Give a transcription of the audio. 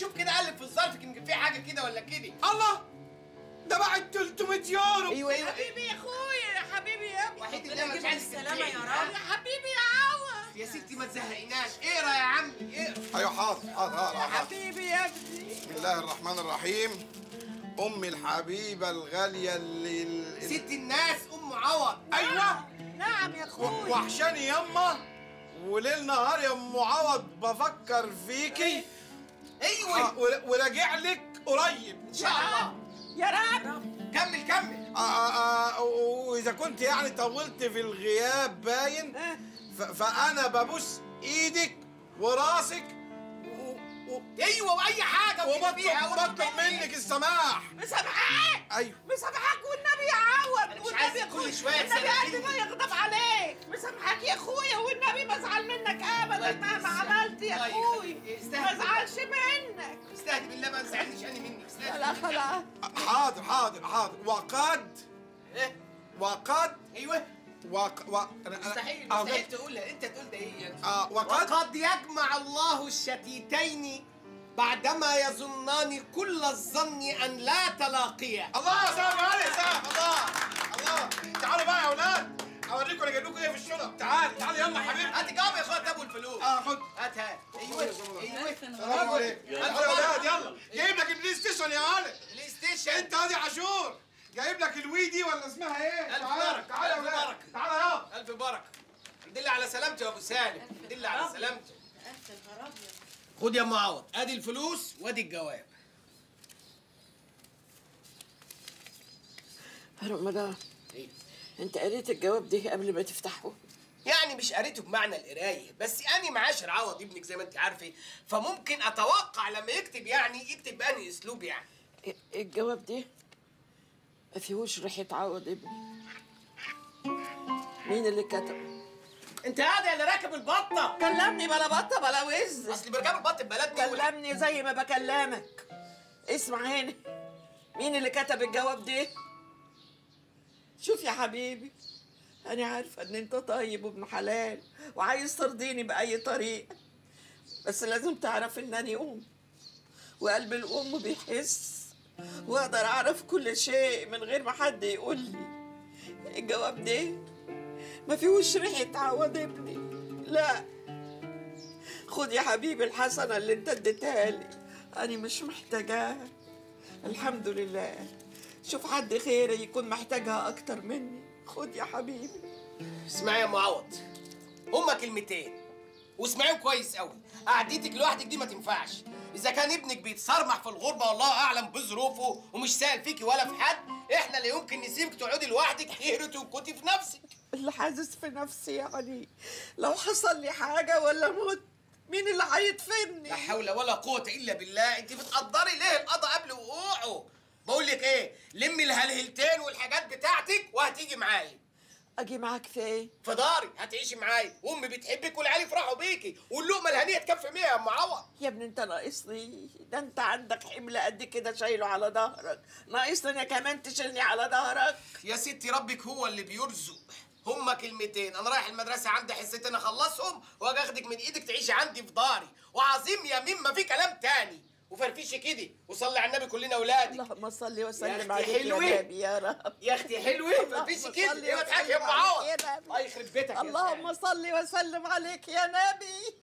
شوف كده قلب في الظرف يمكن في حاجه كده ولا كده الله ده بعد 300 يورو ايوه ايوه حبيبي يا اخويا يا حبيبي يا ابني وحيد الله مش عايز السلامة يا تتعب. رب. يا حبيبي يا عوض يا ستي ما تزهقناش اقرا يا عمي اقرا ايوه حاضر حاضر حاضر, حاضر. حبيبي يا ابني بسم الله الرحمن الرحيم امي الحبيبه الغاليه اللي اللي- ست الناس ام عوض ايوه نعم يا اخويا وحشاني يما وليل نهار يا ام عوض بفكر فيكي آه، ايوه ور- وراجع لك قريب ان شاء الله يا رب كمل كمل آه، آه، آه، واذا كنت يعني طولت في الغياب باين ف- فانا ببوس ايدك وراسك و- و- ايوه واي حاجه وكده وبطلب فيها بطلب منك السماح مسامحاك ايوه مسامحاك والنبي يا عوض أنا مش عايز والنبي كل أخويا- شوية النبي تسامحيني. قلبي ما يغضب عليك مسامحاك يا اخويا والنبي ما ازعل منك ابدا مهما عملت يا الله اخوي يخليك. ما استهدي. ازعلش منك استهدي بالله ما تزعلنيش انا منك استهدي لا خلاص حاضر حاضر حاضر وقد ايه وقد ايوه وق و... أنا أنا- مستحيل آه، مستحيل تقولها انت تقول ده ايه يعني آه وقد وقد يجمع الله الشتيتين بعدما يظنان كل الظن ان لا تلاقيا الله يا سلام عليك يا سلام الله الله تعالوا بقى يا اولاد اوريكم انا جايب لكم ايه في الشنط تعال تعال يلا يا حبيبي هات جواب يا اخويا ابو الفلوس اه خد هات هات ايوه ايوه السلام عليكم تعالوا يا اولاد يلا جايب لك البلاي ستيشن يا ولد بلاي ستيشن انت هادي عاشور جايب لك الوي دي ولا اسمها ايه ألف تعال بركة، تعال يا ألف ولاد بركة. تعال يلا الف بركه الحمد لله على سلامته يا ابو سالم الحمد لله على سلامته ألف نهار أبيض خد يا ام عوض ادي الفلوس وادي الجواب رمضان إيه؟ انت قريت الجواب ده قبل ما تفتحه يعني مش قريته بمعنى القرايه بس اني معاشر عوض ابنك زي ما انت عارفه فممكن اتوقع لما يكتب يعني يكتب بأنهي اسلوب يعني ا- الجواب ده ما فيهوش ريحة عوض ابني مين اللي كتب انت قاعد اللي راكب البطه كلمني بلا بطة بلا وز اصل بركب البط ببلدنا ولا- كلمني زي ما بكلمك اسمع هنا مين اللي كتب الجواب ده شوف يا حبيبي انا عارفه ان انت طيب وابن حلال وعايز ترضيني باي طريقه بس لازم تعرف انني ام وقلب الام بيحس واقدر اعرف كل شيء من غير ما حد يقول لي الجواب ده ما فيهوش ريحه عوض ابني لا خد يا حبيبي الحسنة اللي انت اديتها لي أنا مش محتاجاها الحمد لله شوف حد خيري يكون محتاجها أكتر مني خد يا حبيبي اسمعي يا ام عوض هما كلمتين واسمعيهم كويس قوي قعدتك لوحدك دي ما تنفعش اذا كان ابنك بيتصرمح في الغربه والله اعلم بظروفه ومش سائل فيكي ولا في حد احنا لا يمكن نسيبك تقعدي لوحدك تقري وتنكتي في نفسك اللي حاسس في نفسي يعني لو حصل لي حاجة ولا موت مين اللي هيدفني لا حول ولا قوة إلا بالله، أنت بتقدري ليه القضاء قبل وقوعه؟ بقول لك إيه؟ لمي الهلهلتين والحاجات بتاعتك وهتيجي معايا. أجي معاك فين في داري هتعيشي معايا، وأمي بتحبك والعيال يفرحوا بيكي، واللقمة الهنية تكفي مية يا أم عوض. يا ابني انت ناقصني ده انت عندك حمل قد كده شايله على ظهرك ناقصني انا كمان تشيلني على ظهرك يا ستي ربك هو اللي بيرزق. هما كلمتين انا رايح المدرسه عندي حصتين اخلصهم واجي اخدك من ايدك تعيشي عندي في داري وعظيم يمين ما في كلام تاني وفرفشي كده وصلي على النبي كلنا اولادك اللهم صل يا وسلم أختي عليك حلوة. يا نبي يا رب يا اختي حلوه فرفشي كده صل ايه ما تضحكي يا ام وسلم عوض عليك يا نبي. الله يخرب بيتك يا اللهم سلام. صل وسلم عليك يا نبي